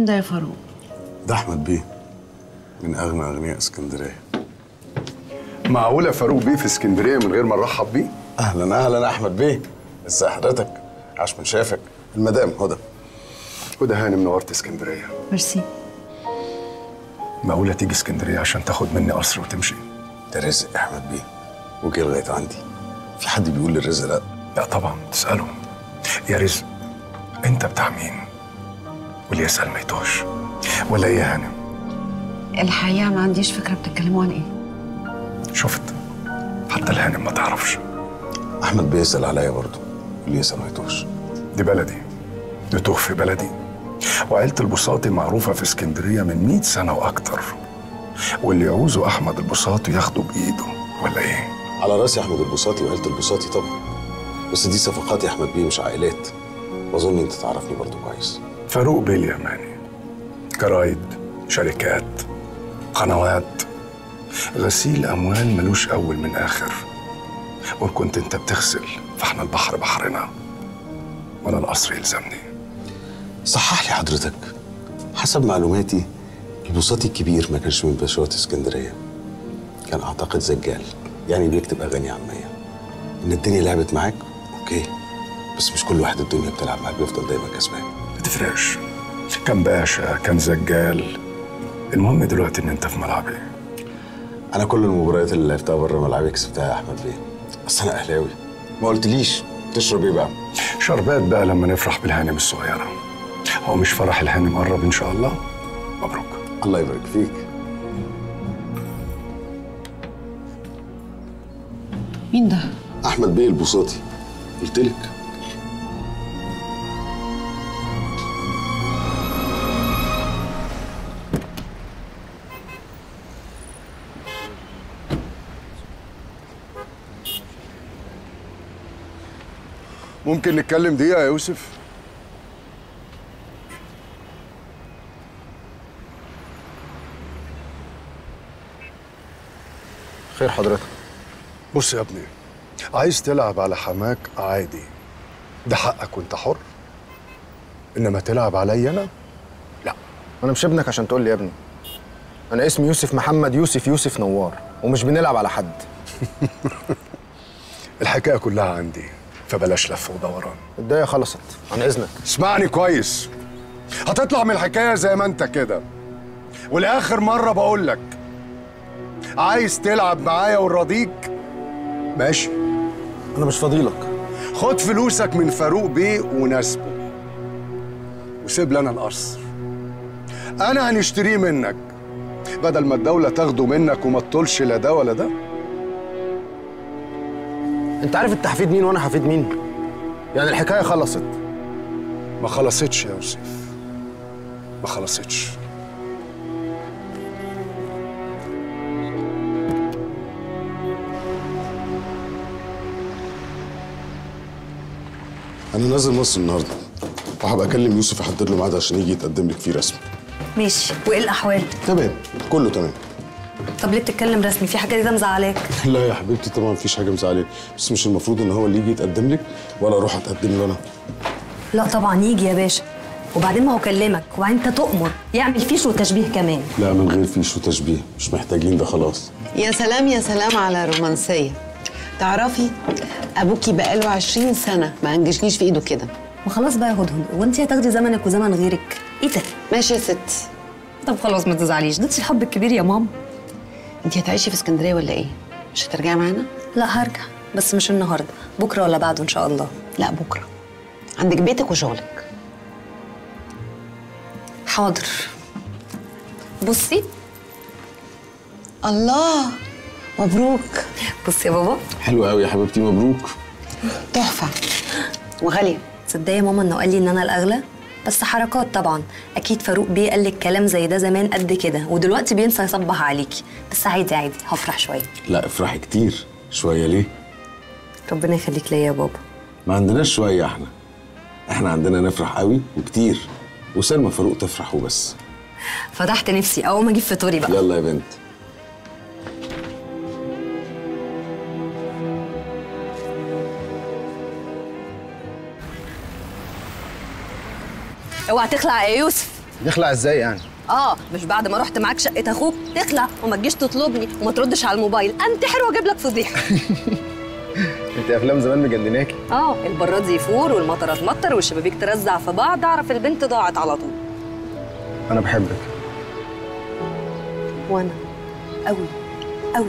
ده يا فاروق ده احمد بيه من اغنى اغنياء اسكندريه معقولة فاروق بيه في اسكندرية من غير ما نرحب بيه؟ اهلا اهلا احمد بيه ازي حضرتك عاش من شافك المدام هدى هدى هانم نورت اسكندرية ميرسي معقولة تيجي اسكندرية عشان تاخد مني قصر وتمشي؟ ده رزق يا احمد بيه وجه لغايه عندي في حد بيقول لي الرزق لا لا طبعا تسأله يا رزق انت بتاع مين؟ واللي يسأل ما يتوهش ولا ايه يا هانم؟ الحقيقه ما عنديش فكره بتتكلموا عن ايه شفت حتى الهانم ما تعرفش احمد بيسال عليا برضه اللي يسال ما يتوهش دي بلدي نتوه في بلدي وعيلة البساطي معروفة في اسكندرية من 100 سنة وأكتر واللي يعوزوا أحمد البساطي ياخده بإيده ولا إيه؟ على راسي احمد البساطي وعيله البساطي طبعا بس دي صفقات يا احمد بيه مش عائلات واظن انت تعرفني برضه كويس فاروق بيه اليماني جرايد شركات قنوات غسيل أموال ملوش أول من آخر وإن كنت أنت بتغسل فإحنا البحر بحرنا وأنا القصر يلزمني صحح لي حضرتك حسب معلوماتي البساطي الكبير ما كانش من باشوات اسكندريه كان اعتقد زجال يعني بيكتب اغاني عاميه ان الدنيا لعبت معاك اوكي بس مش كل واحد الدنيا بتلعب معاك بيفضل دايما كسبان ما تفرقش كان باشا كان زجال المهم دلوقتي إن أنت في ملعبي انا كل المباريات اللي لعبتها بره ملعبي كسبتها يا احمد بيه بس انا اهلاوي ما قلتليش تشرب ايه بقى شربات بقى لما نفرح بالهانم الصغيرة هو مش فرح الهانم قرب إن شاء الله مبروك الله يبارك فيك مين ده احمد بيه البساطي قلت لك ممكن نتكلم دقيقة يا يوسف؟ خير حضرتك بص يا ابني عايز تلعب على حماك عادي ده حقك وانت حر انما تلعب عليا انا لا انا مش ابنك عشان تقول لي يا ابني انا اسمي يوسف محمد يوسف يوسف نوار ومش بنلعب على حد الحكايه كلها عندي فبلاش لف ودوران الدقيقه خلصت عن اذنك اسمعني كويس هتطلع من الحكايه زي ما انت كده ولاخر مره بقول لك عايز تلعب معايا ونراضيك ماشي انا مش فاضيلك خد فلوسك من فاروق بيه وناسبه وسيب لنا القصر انا هنشتريه منك بدل ما الدولة تاخده منك وما تطولش لا ده ولا ده انت عارف انت هفيد مين وانا هفيد مين يعني الحكايه خلصت ما خلصتش يا يوسف ما خلصتش انا نازل مصر النهارده وهبقى اكلم يوسف احدد له ميعاد عشان يجي يتقدم لك فيه رسمي ماشي وايه الاحوال تمام كله تمام طب ليه بتتكلم رسمي في حاجه كده مزعلاك لا يا حبيبتي طبعا مفيش حاجه مزعلاني بس مش المفروض ان هو اللي يجي يتقدم لك ولا اروح اتقدم له انا لا طبعا يجي يا باشا وبعدين ما هو كلمك وبعدين انت تؤمر يعمل فيش وتشبيه كمان لا من غير فيش وتشبيه مش محتاجين ده خلاص يا سلام يا سلام على الرومانسية تعرفي أبوكي بقاله عشرين سنة ما أنجشنيش في إيده كده ما خلاص بقى يا هدهد وانت هتاخدي زمنك وزمن غيرك ايه ده ماشي يا ست طب خلاص ما تزعليش ده الحب الكبير يا ماما أنت هتعيشي في اسكندرية ولا إيه؟ مش هترجعي معانا؟ لا هرجع بس مش النهارده بكره ولا بعده ان شاء الله لا بكرة عندك بيتك وشغلك حاضر بصي الله مبروك بصي يا بابا حلو قوي يا حبيبتي مبروك تحفة وغالية تصدقي يا ماما انه قال لي ان انا الاغلى بس حركات طبعا اكيد فاروق بيه قال لك كلام زي ده زمان قد كده ودلوقتي بينسى يصبح عليكي بس عادي عادي هفرح شويه لا افرحي كتير شويه ليه ربنا يخليك ليا يا بابا ما عندناش شويه احنا احنا عندنا نفرح قوي وكتير وسلمى فاروق تفرح وبس فتحت نفسي اقوم اجيب فطوري بقى يلا يا بنت اوعى تخلع يا يوسف نخلع ازاي يعني اه مش بعد ما رحت معاك شقه اخوك تخلع وما تجيش تطلبني وما تردش على الموبايل انتحر واجيب لك فضيحه انت افلام زمان مجنناكي اه البراد يفور والمطره تمطر والشبابيك ترزع في بعض اعرف البنت ضاعت على طول انا بحبك وانا قوي قوي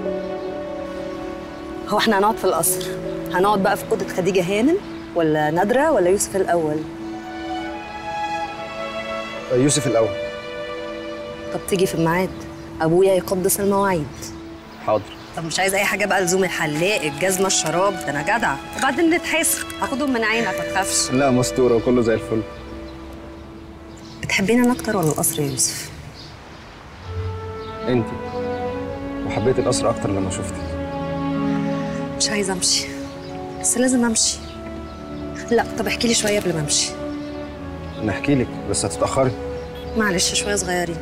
هو احنا هنقعد في القصر هنقعد بقى في اوضه خديجه هانم ولا نادره ولا يوسف الاول يوسف الاول طب تيجي في الميعاد ابويا يقدس المواعيد حاضر طب مش عايز اي حاجه بقى لزوم الحلاق الجزمه الشراب ده انا جدع وبعدين نتحاسب هاخدهم من عينك ما تخافش لا مستوره وكله زي الفل بتحبيني انا اكتر ولا القصر يا يوسف انت وحبيت القصر اكتر لما شفتك مش عايزه امشي بس لازم امشي لا طب احكي لي شويه قبل ما امشي انا احكي لك بس هتتاخري معلش شويه صغيرين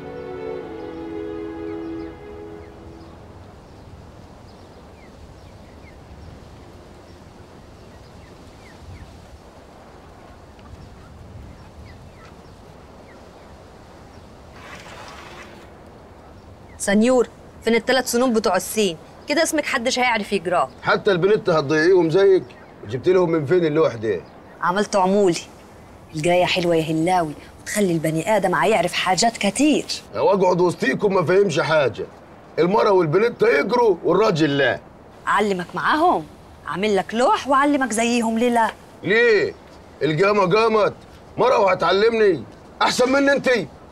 سنيور فين الثلاث سنون بتوع السين كده اسمك حدش هيعرف يجراه حتى البنت هتضيعيهم زيك جبت لهم من فين اللوح ده عملت عمولي الجاية حلوة يا هلاوي وتخلي البني آدم هيعرف حاجات كتير واقعد وسطيكم ما فهمش حاجه المرة والبنت يجروا والراجل لا أعلمك معاهم أعمل لك لوح وأعلمك زيهم ليه لا ليه الجامة قامت مرة وهتعلمني احسن مني انت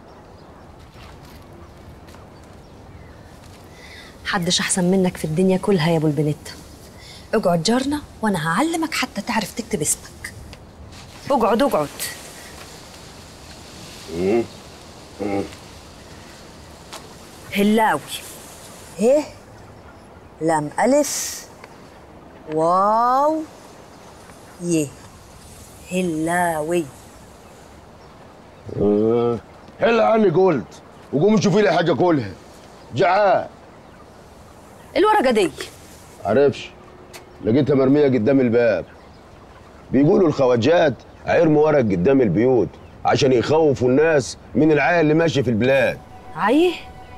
حدش أحسن منك في الدنيا كلها يا أبو البنت اقعد جارنا وأنا هعلمك حتى تعرف تكتب اسمك اقعد اقعد هلاوي ه لام ألف واو ي هلاوي حل عني قلت وقومي شوفي لي حاجة كلها جعان الورقة دي عرفش لقيتها مرمية قدام الباب بيقولوا الخواجات عرموا ورق قدام البيوت عشان يخوفوا الناس من العيال اللي ماشي في البلاد عيه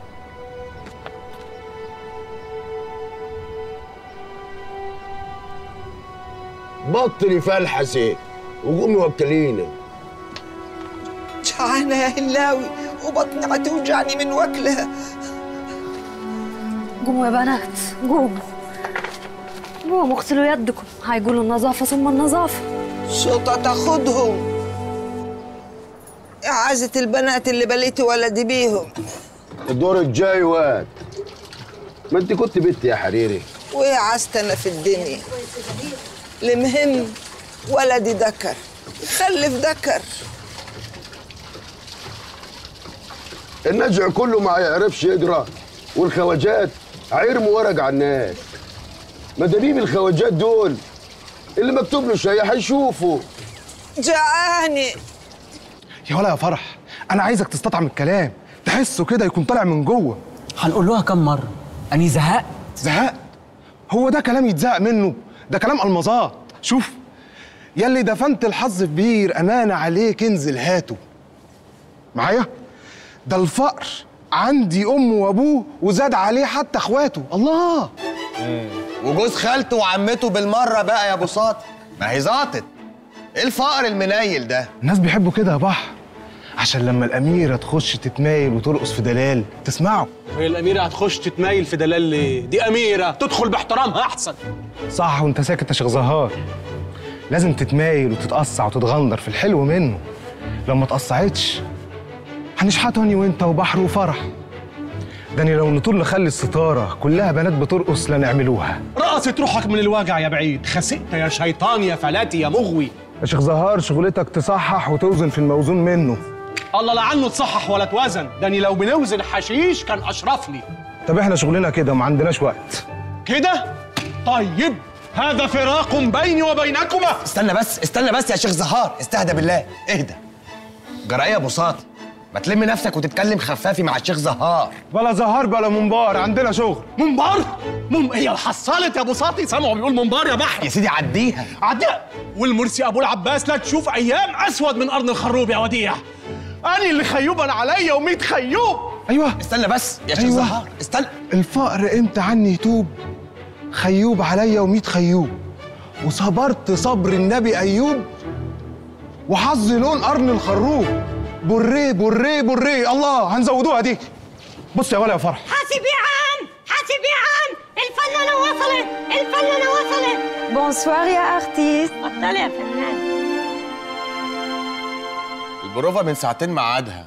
بطلي فلحسي وقومي وكلينا جعانة يا هلاوي وبطني هتوجعني من وكلها قوموا يا بنات قوموا قوموا اغسلوا يدكم هيقولوا النظافة ثم النظافة شوطة تاخدهم إعازة البنات اللي بليتي ولدي بيهم الدور الجاي واد ما انت كنت بنت يا حريري وإيه عزت أنا في الدنيا المهم ولدي ذكر خلف ذكر النجع كله ما يعرفش يقرا والخواجات عيرموا ورق على الناس مدابيب الخواجات دول اللي مكتوب له شيء هيشوفوا جعاني يا ولا يا فرح انا عايزك تستطعم الكلام تحسه كده يكون طالع من جوه هنقول لها كم مرة أني زهقت زهقت هو ده كلام يتزهق منه ده كلام المظات شوف يلي دفنت الحظ في بير امانه عليك انزل هاته معايا ده الفقر عندي امه وابوه وزاد عليه حتى اخواته الله وجوز خالته وعمته بالمره بقى يا ابو ساط ما هي زاطت ايه الفقر المنيل ده الناس بيحبوا كده يا بحر عشان لما الاميره تخش تتمايل وترقص في دلال تسمعه وهي الأميرة هتخش تتمايل في دلال ليه؟ دي أميرة تدخل باحترامها أحسن صح وانت ساكت يا شيخ زهار لازم تتمايل وتتقصع وتتغندر في الحلو منه لو ما اتقصعتش هنشحته اني وانت وبحر وفرح داني لو نطول نخلي الستاره كلها بنات بترقص لا نعملوها رقصت روحك من الوجع يا بعيد خسئت يا شيطان يا فلاتي يا مغوي يا شيخ زهار شغلتك تصحح وتوزن في الموزون منه الله لا عنه تصحح ولا توازن داني لو بنوزن حشيش كان أشرف لي طب احنا شغلنا كده وما عندناش وقت كده طيب هذا فراق بيني وبينكما استنى بس استنى بس يا شيخ زهار استهدى بالله اهدى جرى ايه يا ابو ساط ما تلم نفسك وتتكلم خفافي مع الشيخ زهار بلا زهار بلا منبار عندنا شغل منبار مم... هي حصلت يا ابو ساطي سامعه بيقول منبار يا بحر يا سيدي عديها عديها والمرسي ابو العباس لا تشوف ايام اسود من قرن الخروب يا وديع أنا اللي خيوبا عليا وميت خيوب ايوه استنى بس يا شيخ أيوة. زهار استنى الفقر امتى عني يتوب خيوب عليا وميت خيوب وصبرت صبر النبي ايوب وحظي لون قرن الخروب بري بري بري الله هنزودوها دي بص يا ولا يا فرح حاسبي عام حاسبي عام الفنانة وصلت الفنانة وصلت بونسوار يا ارتيست اتفضلي يا فنان البروفا من ساعتين ميعادها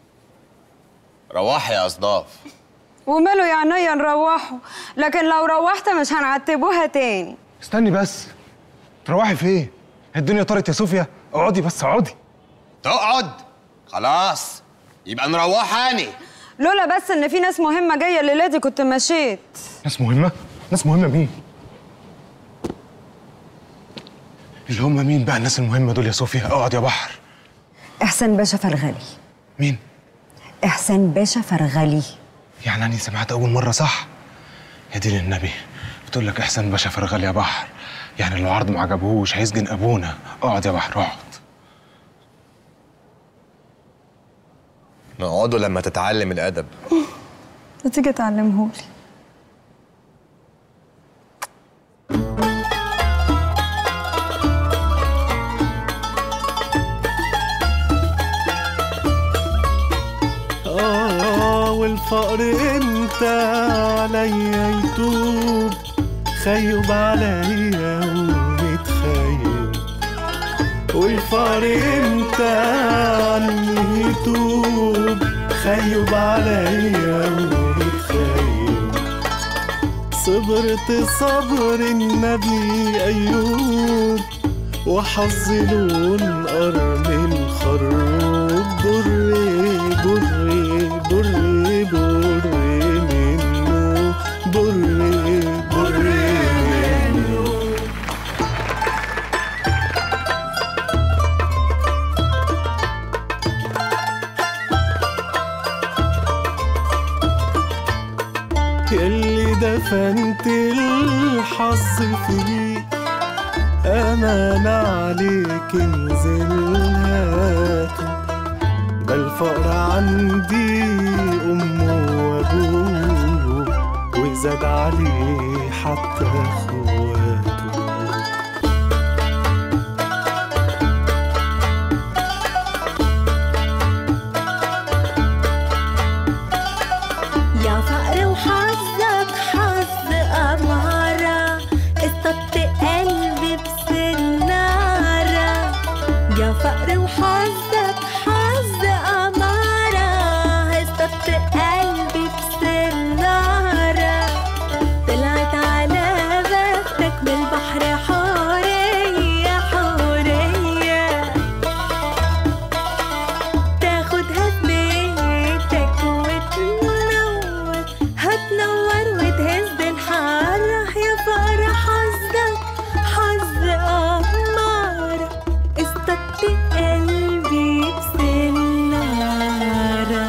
روحي يا اصداف وماله يا عينيا نروحوا لكن لو روحت مش هنعتبوها تاني استني بس تروحي فين الدنيا طارت يا صوفيا اقعدي بس اقعدي تقعد خلاص يبقى نروحاني لولا بس ان في ناس مهمه جايه الليله دي كنت مشيت ناس مهمه ناس مهمه مين اللي هم مين بقى الناس المهمه دول يا صوفيا اقعد يا بحر احسان باشا فرغلي مين احسان باشا فرغلي يعني أنا سمعت أول مرة صح؟ يا دين النبي بتقول لك إحسان باشا فرغل يا بحر يعني لو عرض ما عجبهوش هيسجن أبونا اقعد يا بحر اقعد نقعدوا لما تتعلم الادب ما تيجي تعلمهولي آه والفقر انت عليا يتوب خيب عليا ومتخيب والفقر انت عني يتوب خيب عليا ومتخيب صبرت صبر النبي أيوب وحظي لون قرن الخروب بري بري بري بري منه بري بري منه يلي دفنت الحظ فيك أمان عليك انزل هاته ده الفقر عندي أمه وأبوه وزاد عليه حتى أخواته يا فقر وحظك حظ أمارة اصطدت قلبي بسنارة يا فقر وحظك حظ أمارة اصطدت قلبي بسنارة طلعت على بختك بالبحر حورية حورية تاخدها في بيتك وتنور هتنور وتهز الحارة يا فقر حظك حظ أمارة اصطدت قلبي بسنارة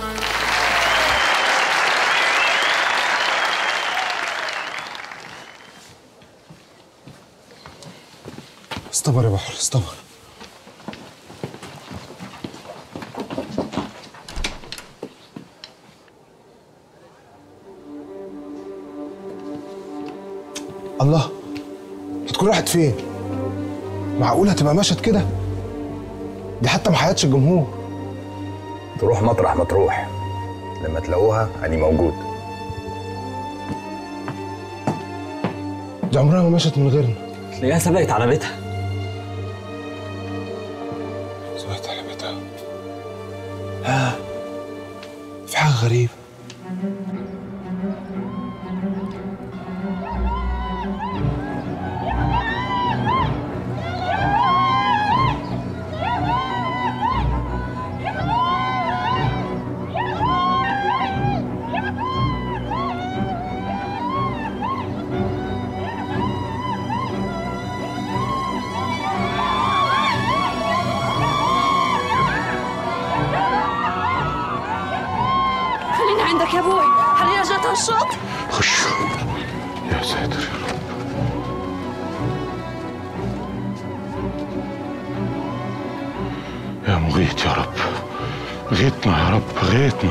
استبر يا بحر استبر الله هتكون راحت فين؟ معقول هتبقى مشت كده؟ دي حتى ما حياتش الجمهور تروح مطرح ما تروح لما تلاقوها أنا موجود دي عمرها ما مشت من غيرنا تلاقيها سبقت على بيتها سبقت على بيتها ها في حاجة غريبة خلينا عندك يا ابوي خلينا جات الشط خش يا ساتر يا رب يا مغيث يا رب غيتنا يا رب غيتنا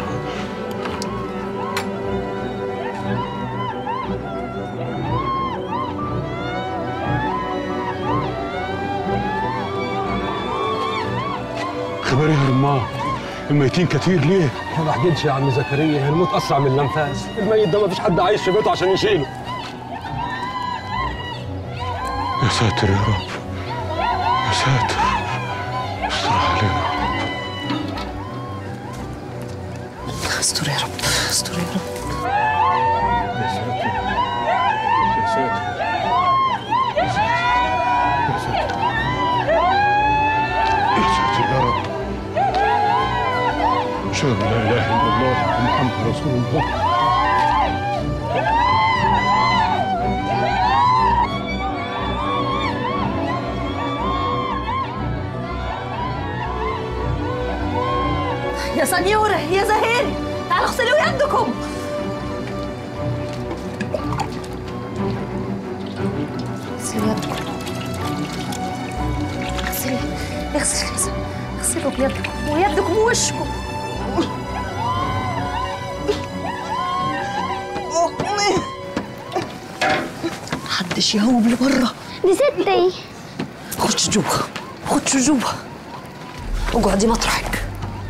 خبر يا رمان الميتين كتير ليه؟ ما بحكيلش يا عم زكريا الموت اسرع من الانفاس الميت ده ما فيش حد عايش في بيته عشان يشيله يا ساتر يا رب يا ساتر استر علينا استر يا رب استر يا رب يا ساتر يا ساتر يا ساتر يا ساتر يا رب أشهد أن لا إله إلا الله ومحمد رسول الله يا سنيورة يا زهيري تعالوا اغسلوا يدكم اغسلوا يدكم اغسلي اغسلي اغسلوا بيدكم ويدكم ووشكم محدش يهوب لبره دي ستي خش جوا خش جوا اقعدي مطرحك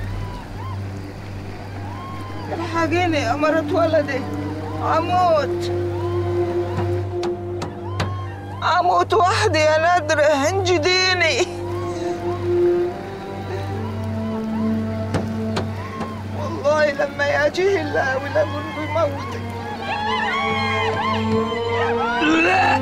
الحقيني يا مرة ولدي عموت عموت وحدي يا نادرة انجديني والله لما يجيه الله لابن بموتك لا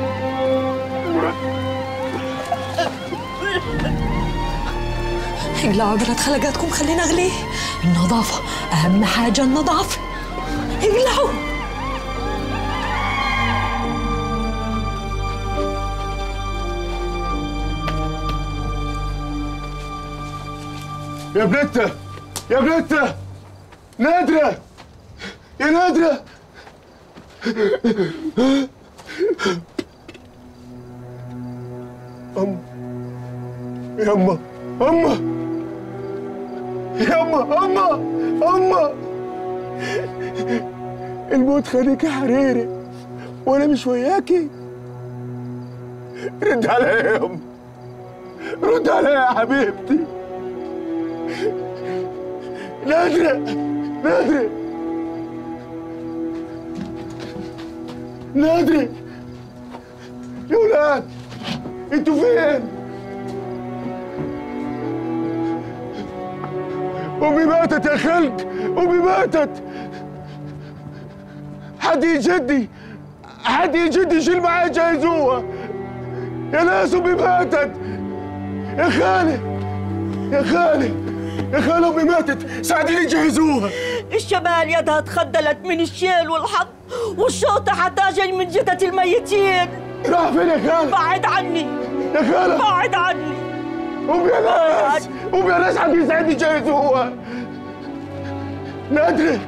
اقلعوا بنات خلقاتكم خلينا اغليه النظافة أهم حاجة النظافة اقلعوا يا بنتة يا بنتة نادرة يا نادرة أم يما أما يما أما أما الموت خليك يا حريري وأنا مش وياكي رد عليا يا أم رد عليا يا حبيبتي نادرة نادرة نادرة يا ولاد انتوا فين؟ أمي ماتت يا خلق أمي ماتت حد يجدي حد يجدي يشيل معايا جايزوها يا ناس أمي ماتت يا خالي يا خالي يا خالي أمي ماتت ساعديني جهزوها الشمال يدها تخدلت من الشيل والحط والشوطة حتى جاي من جدة الميتين راح فين يا خالي؟ بعد عني يا خالة بعد عني قوم يا ناس قوم يا ناس حد يساعدني جهزوها نادرة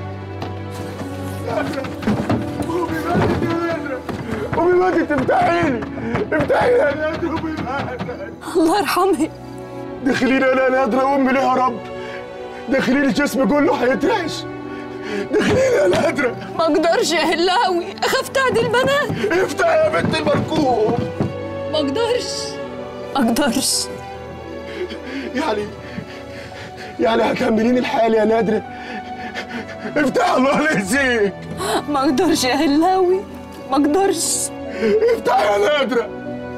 نادرة قومي ماتت يا نادرة قومي ماتت افتحي لي افتحي لي يا نادرة قومي ماتت الله يرحمها دخلي لي انا نادرة امي ليه يا رب دخلي لي جسمي كله هيترعش دخلي لي يا نادرة ما اقدرش يا هلاوي اخاف تعدي البنات افتحي يا بنت المركوب ما اقدرش ما اقدرش يعني يعني هتكملين الحال يا نادرة افتح الله لا يزيك ما اقدرش يا هلاوي ما اقدرش افتح يا نادرة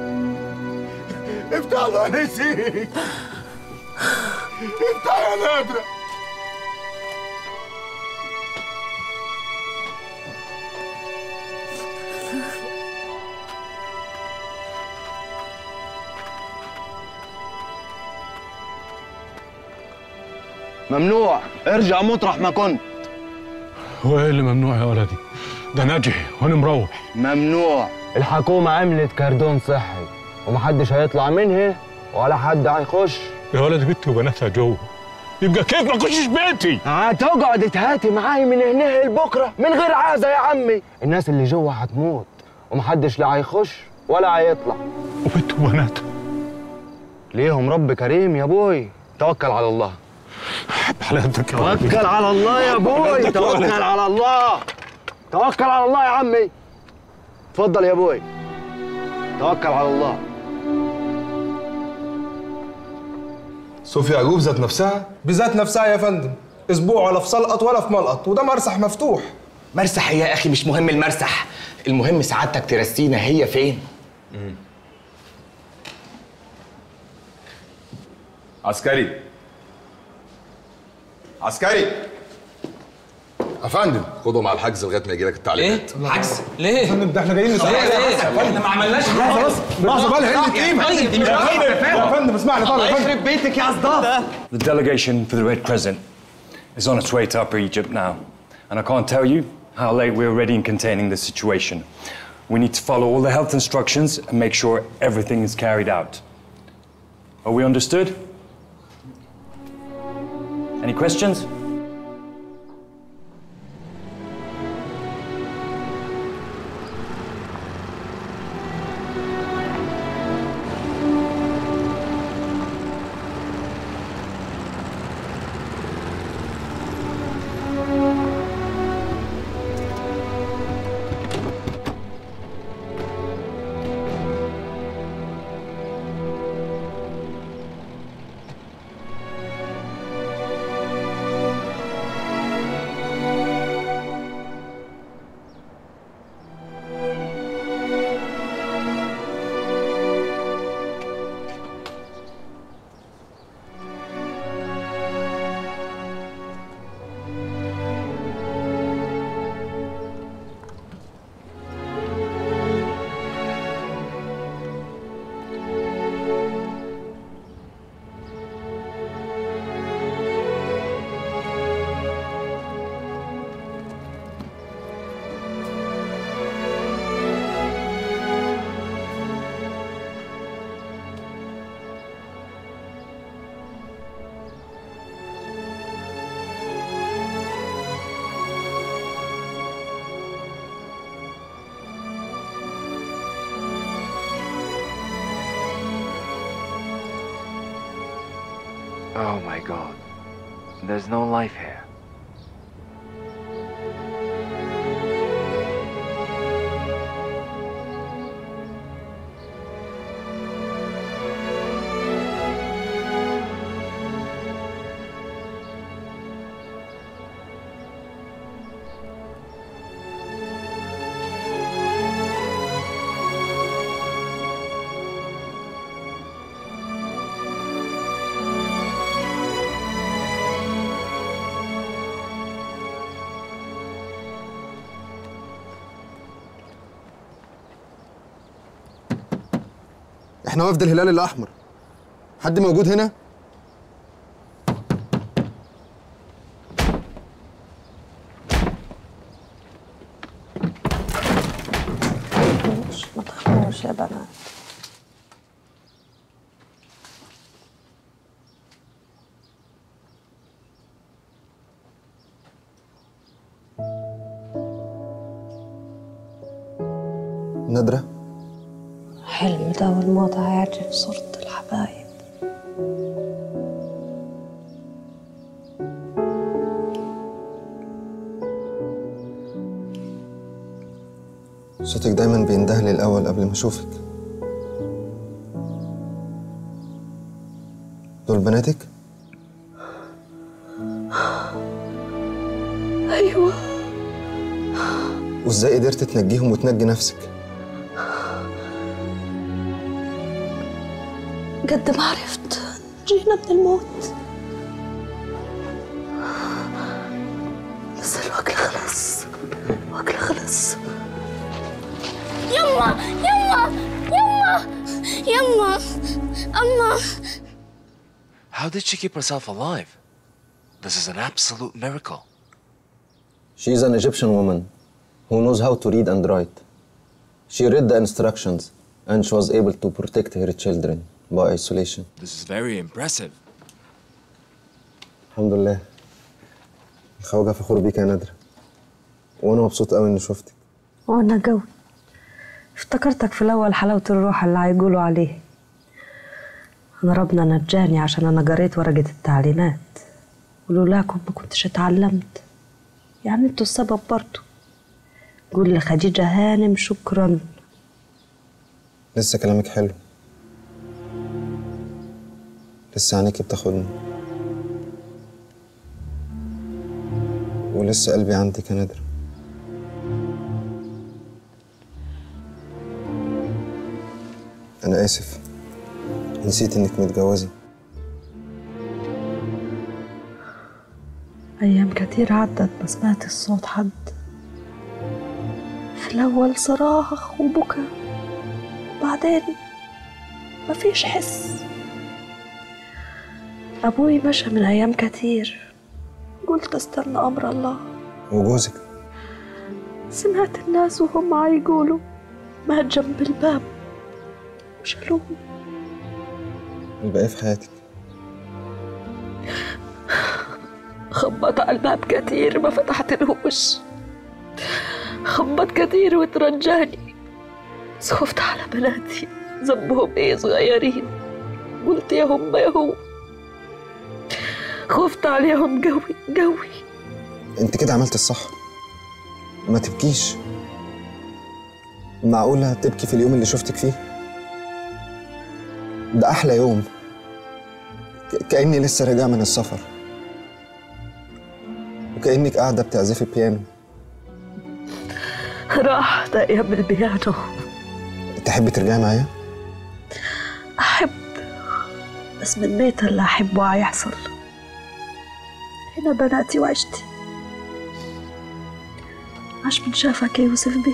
افتح الله لا يزيك افتح يا نادرة ممنوع ارجع مطرح ما كنت هو ايه اللي ممنوع يا ولدي ده ناجي وانا مروح ممنوع الحكومة عملت كاردون صحي ومحدش هيطلع منها ولا حد هيخش يا ولد بنتي وبناتها جوه يبقى كيف ما اخشش بيتي هتقعد تهاتي معاي من هنا لبكره من غير عازه يا عمي الناس اللي جوه هتموت ومحدش لا هيخش ولا هيطلع وبنتي وبناتها ليهم رب كريم يا ابوي توكل على الله حضرتك توكل على الله يا ابوي توكل على الله توكل على الله يا عمي اتفضل يا ابوي توكل على الله صوفيا يعقوب ذات نفسها بذات نفسها يا فندم اسبوع ولا في سلقط ولا في ملقط وده مرسح مفتوح مرسح يا اخي مش مهم المرسح المهم سعادتك ترسينا هي فين عسكري عسكري افندم خده مع الحجز لغايه ما يجي لك التعليمات ايه؟ حجز؟ ليه؟ فندم ده احنا جايين نسأل ليه ليه؟ احنا ما عملناش لحظه بس لحظه بقى قله قيمه طيب دي مش يا فندم اسمعني طبعا يا فندم بيتك يا اصداف The delegation for the Red Crescent is on its way to Upper Egypt now, and I can't tell you how late we're already in containing the situation. We need to follow all the health instructions and make sure everything is carried out. Are we understood? Any questions? Oh my god. There's no life here. احنا وفد الهلال الاحمر حد موجود هنا ما تخافوش يا بنات نادرة حلم ده والموت هيعجب صورة الحبايب صوتك دايما بيندهلي الأول قبل ما أشوفك دول بناتك؟ أيوة وإزاي قدرت تنجيهم وتنجي نفسك؟ قد ما عرفت جينا من الموت بس الوكل خلص الوكل خلص يما يما يما يما أما How did she keep herself alive? This is an absolute miracle. She is an Egyptian woman who knows how to read and write. She read the instructions and she was able to protect her children by isolation. This is very impressive. الحمد لله الخواجة فخور بيك يا نادرة وأنا مبسوط قوي إني شفتك وأنا قوي افتكرتك في الأول حلاوة الروح اللي هيقولوا عليه أنا ربنا نجاني عشان أنا قريت ورقة التعليمات ولولاكم ما كنتش اتعلمت يعني انتوا السبب برضو قول لخديجة هانم شكرا لسه كلامك حلو لسه عينيكي بتاخدني ولسه قلبي عندك يا نادر أنا آسف نسيت إنك متجوزة أيام كتير عدت ما سمعت الصوت حد في الأول صراخ وبكى بعدين مفيش حس أبوي مشى من أيام كتير قلت استنى أمر الله وجوزك سمعت الناس وهم عيقولوا مات جنب الباب وشالوه الباقي في حياتك خبط على الباب كتير ما فتحت الهوش خبط كتير وترجاني بس خفت على بناتي ذنبهم ايه صغيرين قلت يا هم يا هو خفت عليهم قوي قوي انت كده عملت الصح ما تبكيش معقولة تبكي في اليوم اللي شفتك فيه ده أحلى يوم ك- كأني لسه راجع من السفر وكأنك قاعدة بتعزفي بيانو راحت أيام البيانو تحبي ترجعي معايا؟ أحب بس من بيت اللي أحبه هيحصل هنا بناتي وعشتي عاش من شافك يا يوسف بيه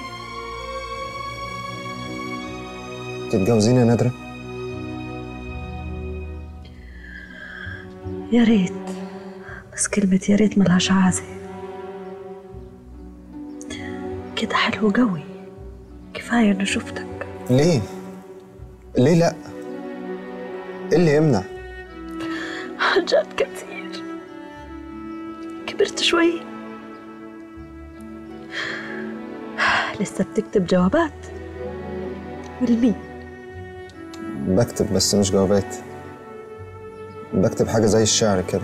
تتجوزيني يا نادرة؟ يا ريت بس كلمة يا ريت ملهاش عازة كده حلو قوي كفاية إني شفتك ليه؟ ليه لأ؟ إيه اللي يمنع؟ حاجات كتير كبرت شوي لسه بتكتب جوابات ولمين بكتب بس مش جوابات بكتب حاجة زي الشعر كده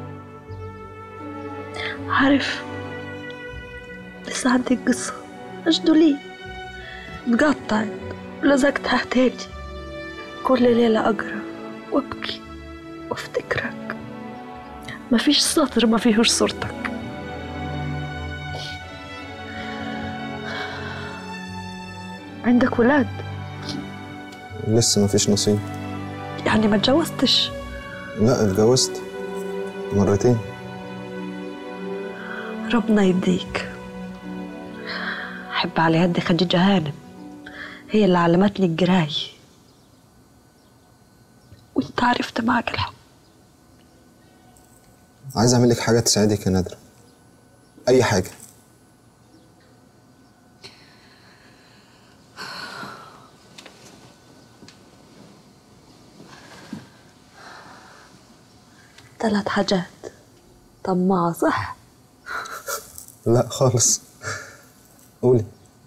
عارف لسه عندي قصة أجدو لي اتقطعت ولزقتها تاني كل ليلة أقرأ وأبكي وأفتكرك مفيش سطر ما فيهوش صورتك عندك ولاد لسه مفيش نصيب يعني ما اتجوزتش لا اتجوزت مرتين ربنا يديك أحب على يد خديجة هانم هي اللي علمتني الجراي وانت عرفت معك الحب عايز اعمل لك حاجة تساعدك يا نادرة أي حاجة ثلاث حاجات طماعة صح؟ لا خالص قولي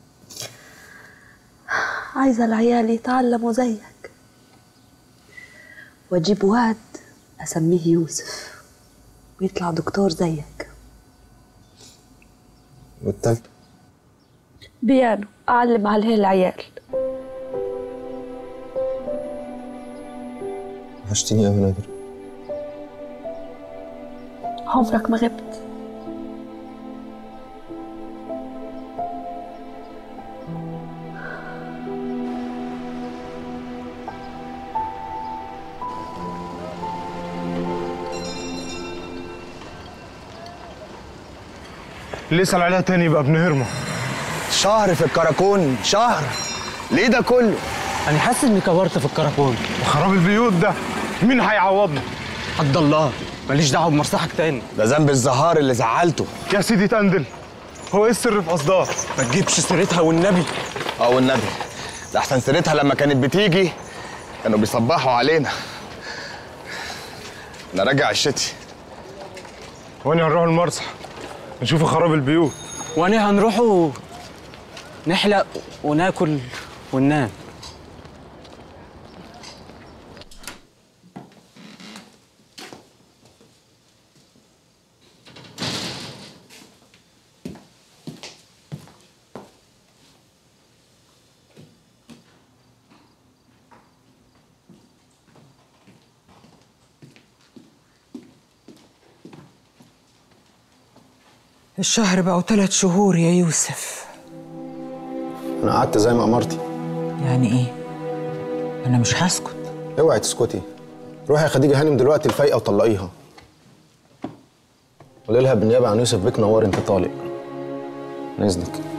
عايزة العيال يتعلموا زيك واجيب واد أسميه يوسف ويطلع دكتور زيك والتالتة بيانو أعلم عليه العيال وحشتيني أوي يا نادرة عمرك ما غبت اللي يسأل عليها تاني يبقى ابن هرمة شهر في الكراكون شهر ليه ده كله انا حاسس اني كبرت في الكراكون وخراب البيوت ده مين هيعوضنا حد الله ماليش دعوه بمصلحك تاني ده ذنب الزهار اللي زعلته يا سيدي تندل هو ايه السر في قصدها ما تجيبش سيرتها والنبي اه والنبي ده احسن سيرتها لما كانت بتيجي كانوا بيصبحوا علينا انا راجع الشتي وانا هنروح المرسح نشوف خراب البيوت وانا هنروحوا نحلق وناكل وننام الشهر بقوا ثلاث شهور يا يوسف انا قعدت زي ما امرتي يعني ايه انا مش هسكت اوعي تسكتي روحي يا خديجه هانم دلوقتي الفايقه وطلقيها قولي لها بالنيابه عن يوسف بيك نور انت طالق من اذنك